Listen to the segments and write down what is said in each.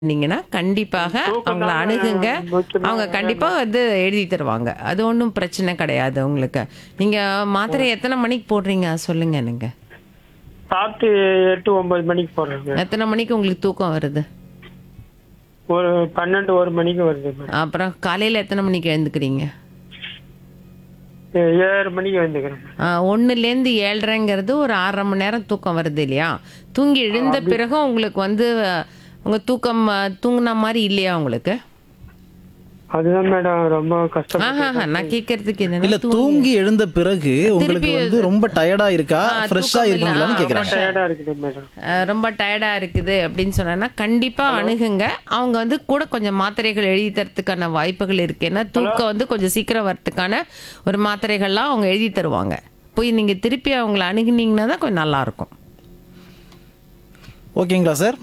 நீங்கன்னா கண்டிப்பாக தூக்கம் அவங்கள தாங்க அணுகுங்க முக்கியமா அவங்க கண்டிப்பா வந்து எழுதி தருவாங்க அது ஒன்றும் பிரச்சனை கிடையாது உங்களுக்கு நீங்க மாத்திரை எத்தனை மணிக்கு போடுறீங்க சொல்லுங்க எனக்கு சாப்பிட்டு எட்டு ஒன்பது மணிக்கு போடுறேங்க எத்தனை மணிக்கு உங்களுக்கு தூக்கம் வருது ஒரு பன்னெண்டு ஒரு மணிக்கு வருது மேடம் அப்புறம் காலையில எத்தனை மணிக்கு எழுந்துக்கிறீங்க ஏ- ஏழு மணிக்கு வந்துக்கிறேன் ஒன்றுலேருந்து ஏழ்ரைங்கிறது ஒரு ஆறரை மணி நேரம் தூக்கம் வருது இல்லையா தூங்கி எழுந்த பிறகு உங்களுக்கு வந்து அஹ், உங்க தூக்கம் அஹ், தூங்குன மாதிரி இல்லையா உங்களுக்கு அதுதான் மேடம் ரொம்ப கஷ்டம் ஆஹா நான் கேட்கறதுக்கு இல்ல என்னன்னா தூங்கி எழுந்த பிறகு உங்களுக்கு திருப்பி வந்து ரொம்ப டயர்டா இருக்கா ஆ, ஃப்ரெஷ்ஷா தூக்கம் இல்ல. இருக்கீங்களான்னு ஆ, கேக்குறாங்க டயர்டா இருக்குது மேடம் அஹ், ரொம்ப டயர்டா இருக்குது அப்படின்னு சொன்னா கண்டிப்பா அணுகுங்க அவங்க வந்து கூட கொஞ்சம் மாத்திரைகள் எழுதி தரத்துக்கான வாய்ப்புகள் இருக்கு ஏன்னா தூக்கம் வந்து கொஞ்சம் சீக்கிரம் வரத்துக்கான ஒரு மாத்திரைகள்லாம் அவங்க எழுதி தருவாங்க போய் நீங்க திருப்பி அவங்கள அணுகுனீங்கன்னா தான் கொஞ்சம் நல்லா இருக்கும் ஓகேங்களா சார்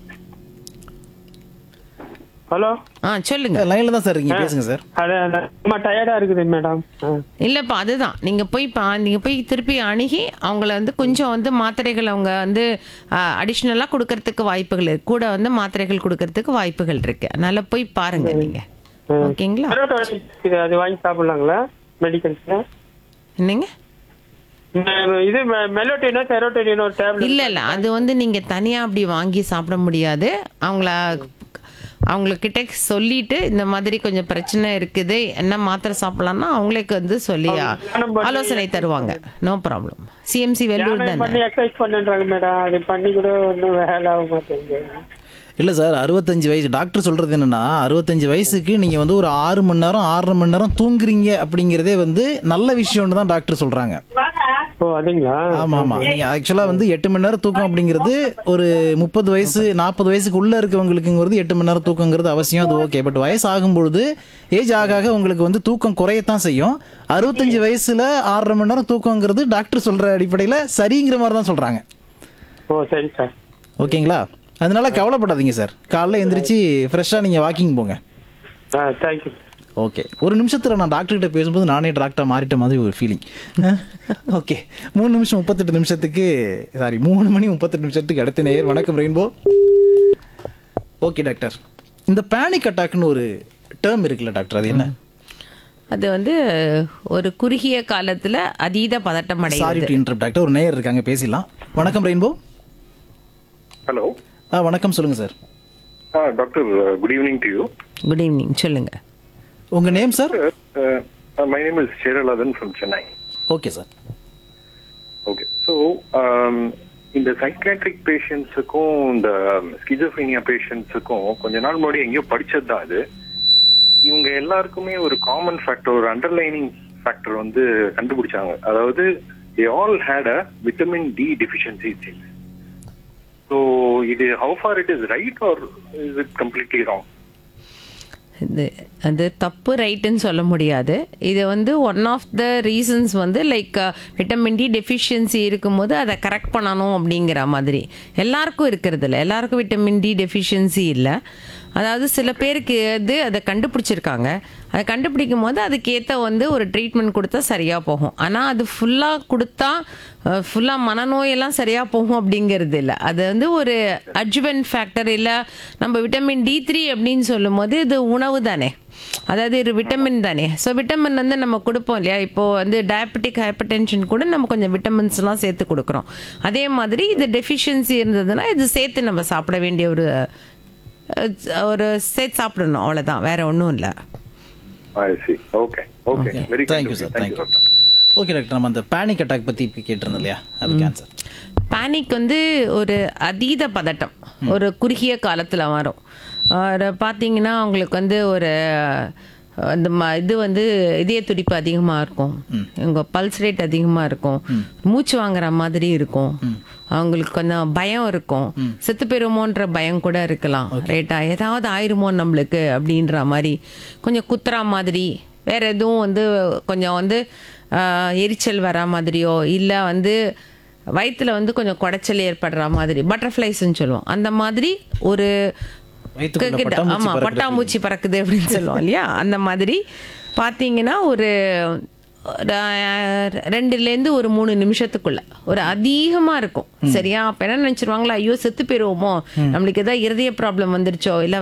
ஆ ஹலோ சொல்லுங்க லைன்ல தான் சார் இருக்கீங்க பேசுங்க சார் அது அது ரொம்ப டயர்டா இருக்குது மேடம் ஆ. இல்லப்பா அதுதான் நீங்க போய் பா நீங்க போய் திருப்பி அணுகி அவங்கள வந்து கொஞ்சம் வந்து மாத்திரைகள் அவங்க வந்து அடிஷ்னலா கொடுக்கறதுக்கு வாய்ப்புகள் இருக்கு கூட வந்து மாத்திரைகள் கொடுக்கறதுக்கு வாய்ப்புகள் இருக்கு அதனால போய் பாருங்க நீங்க ஓகேங்களா செரோட்டோனின் இது அது வாங்கி சாப்பிடலாங்களா மெடிக்கல்ஸ்ல என்னங்க இது மெலோட்டினா செரோட்டோனின் ஒரு டேப்லெட் இல்ல இல்ல அது வந்து நீங்க தனியா அப்படி வாங்கி சாப்பிட முடியாது அவங்கள அவங்கக்கிட்ட சொல்லிட்டு இந்த மாதிரி கொஞ்சம் பிரச்சனை இருக்குது என்ன மாத்திரை சாப்பிடலாம்னா அவங்களுக்கு வந்து சொல்லி தியானம் பண்ணி- ஆலோசனை தருவாங்க நோ ப்ராப்ளம் சிஎம்சி வெள்ளூர் தியானம் தானே பண்ணி எக்ஸசைஸ் பண்ணுன்றாங்க மேடம் அது பண்ணி கூட ஒன்றும் வேலை ஆக மாட்டேங்குது இல்ல சார் அறுபத்தஞ்சு வயசு டாக்டர் சொல்றது என்னன்னா அறுபத்தஞ்சு வயசுக்கு நீங்க வந்து ஒரு ஆறு மணி நேரம் ஆறரை மணி நேரம் தூங்குறீங்க அப்படிங்கறதே வந்து நல்ல விஷயம்னு தான் டாக்டர் சொல்றாங்க ஓ அதுங்களா ஆமா ஆமா நீங்க ஆக்சுவலா வந்து எட்டு மணி நேரம் தூக்கம் அப்படிங்கிறது ஒரு முப்பது வயசு நாற்பது வயசுக்கு உள்ள இருக்கவங்களுக்குங்கிறது எட்டு மணி நேரம் தூக்கங்கிறது அவசியம் அது ஓகே பட் வயசு ஆகும்பொழுது ஏஜ் ஆக ஆக உங்களுக்கு வந்து தூக்கம் குறையத்தான் செய்யும் அறுபத்தஞ்சு வயசுல ஆறரை மணி நேரம் தூக்கங்கிறது டாக்டர் சொல்ற அடிப்படையில சரிங்கிற மாதிரி தான் சொல்றாங்க ஓ சரி சார் ஓகேங்களா அதனால கவலைப்படாதீங்க சார் காலைல எந்திரிச்சு ஃப்ரெஷ்ஷாக நீங்கள் வாக்கிங் போங்க ஆ தேங்க்யூ ஓகே ஒரு நிமிஷத்தில் நான் டாக்டர்கிட்ட பேசும்போது நானே டாக்டர் மாறிட்ட மாதிரி ஒரு ஃபீலிங் ஓகே மூணு நிமிஷம் முப்பத்தெட்டு நிமிஷத்துக்கு சாரி மூணு மணி முப்பத்தெட்டு நிமிஷத்துக்கு அடுத்த நேயர் வணக்கம் ரெயின்போ ஓகே டாக்டர் இந்த பேனிக் அட்டாக்னு ஒரு டேர்ம் இருக்குல்ல டாக்டர் அது என்ன அது வந்து ஒரு குறுகிய காலத்துல அதீத பதட்டம் சாரி அடையுது டு இன்டர் டாக்டர் ஒரு நேயர் இருக்காங்க பேசிடலாம் வணக்கம் ரெயின்போ ஹலோ ஆ வணக்கம் சொல்லுங்க சார் ஆ doctor good evening to you good evening சொல்லுங்க உங்கள் name sir my name is Cheralathan from Chennai okay sir okay so இந்த சைக்காட்ரிக் பேஷண்ட்ஸுக்கும் இந்த ஸ்கிசோஃபீனியா பேஷண்ட்ஸுக்கும் கொஞ்ச நாள் முன்னாடி எங்கேயோ படிச்சது தான் அது இவங்க எல்லாருக்குமே ஒரு காமன் ஃபேக்டர் ஒரு அண்டர்லைனிங் ஃபேக்டர் வந்து கண்டுபிடிச்சாங்க அதாவது they all had a vitamin D deficiency so இது how far it is right or is it completely wrong இது அது தப்பு ரைட்டுன்னு சொல்ல முடியாது இது வந்து ஒன் ஆஃப் த ரீசன்ஸ் வந்து லைக் விட்டமின் டி டெஃபிஷியன்சி இருக்கும்போது அதை கரெக்ட் பண்ணணும் அப்படிங்கிற மாதிரி எல்லாருக்கும் இருக்கிறது இல்லை எல்லாருக்கும் விட்டமின் டி டெஃபிஷியன்சி இல்லை அதாவது சில பேருக்கு வந்து அதை கண்டுபிடிச்சிருக்காங்க அதை கண்டுபிடிக்கும் போது அதுக்கேற்ற வந்து ஒரு ட்ரீட்மெண்ட் கொடுத்தா சரியாக போகும் ஆனால் அது ஃபுல்லாக கொடுத்தா ஃபுல்லாக மனநோயெல்லாம் சரியாக போகும் அப்படிங்கிறது இல்லை அது வந்து ஒரு அட்ஜுவன் ஃபேக்டர் இல்லை நம்ம விட்டமின் டி த்ரீ அப்படின்னு சொல்லும் போது இது உணவு தானே அதாவது இது விட்டமின் தானே ஸோ விட்டமின் வந்து நம்ம கொடுப்போம் இல்லையா இப்போ வந்து டயபெட்டிக் ஹைப்பர் டென்ஷன் கூட நம்ம கொஞ்சம் விட்டமின்ஸ்லாம் சேர்த்து கொடுக்குறோம் அதே மாதிரி இது டெஃபிஷியன்சி இருந்ததுன்னா இது சேர்த்து நம்ம சாப்பிட வேண்டிய ஒரு அஹ், ஒரு சேர்த்து சாப்பிடணும் அவ்வளோதான் வேற ஒன்றும் இல்லை I see. Okay. Okay. Okay. Very Thank good. you, sir. Thank Thank you, you. doctor. Okay doctor நம்ம அந்த பேனிக் அட்டாக் பற்றி இப்போ கேட்டிருந்தோம் இல்லையா அது கேன்சர் பேனிக் வந்து ஒரு அதீத பதட்டம் ஒரு குறுகிய காலத்தில் வரும் ஒரு பார்த்தீங்கன்னா அவங்களுக்கு வந்து ஒரு அந்த ம- இது வந்து இதய துடிப்பு அதிகமாக இருக்கும் உங்கள் பல்ஸ் ரேட் அதிகமாக இருக்கும் மூச்சு வாங்குற மாதிரி இருக்கும் அவங்களுக்கு கொஞ்சம் பயம் இருக்கும் செத்து போயிருமோன்ற பயம் கூட இருக்கலாம் ரைட்டா ஏதாவது ஆயிருமோ நம்மளுக்கு அப்படின்ற மாதிரி கொஞ்சம் குத்துற மாதிரி வேற எதுவும் வந்து கொஞ்சம் வந்து ஆஹ், எரிச்சல் வர மாதிரியோ இல்லை வந்து வயித்துல வந்து கொஞ்சம் குடைச்சல் ஏற்படுற மாதிரி பட்டர்ஃப்ளைஸ்ன்னு சொல்லுவோம் அந்த மாதிரி ஒரு வயித்துக்குள்ள கிட்ட- பட்டாம்பூச்சி ஆமா பறக்குது. பட்டாம்பூச்சி பறக்குது அப்படின்னு சொல்லுவோம் இல்லையா அந்த மாதிரி பார்த்தீங்கன்னா ஒரு ஒரு, அஹ், ரெண்டுலேருந்து ஒரு மூணு நிமிஷத்துக்குள்ள ஒரு அதிகமா இருக்கும் சரியா அப்ப என்ன நினைச்சிருவாங்களா ஐயோ செத்து போயிருவோமோ நம்மளுக்கு ஏதாவது இருதய ப்ராப்ளம் வந்துருச்சோ இல்ல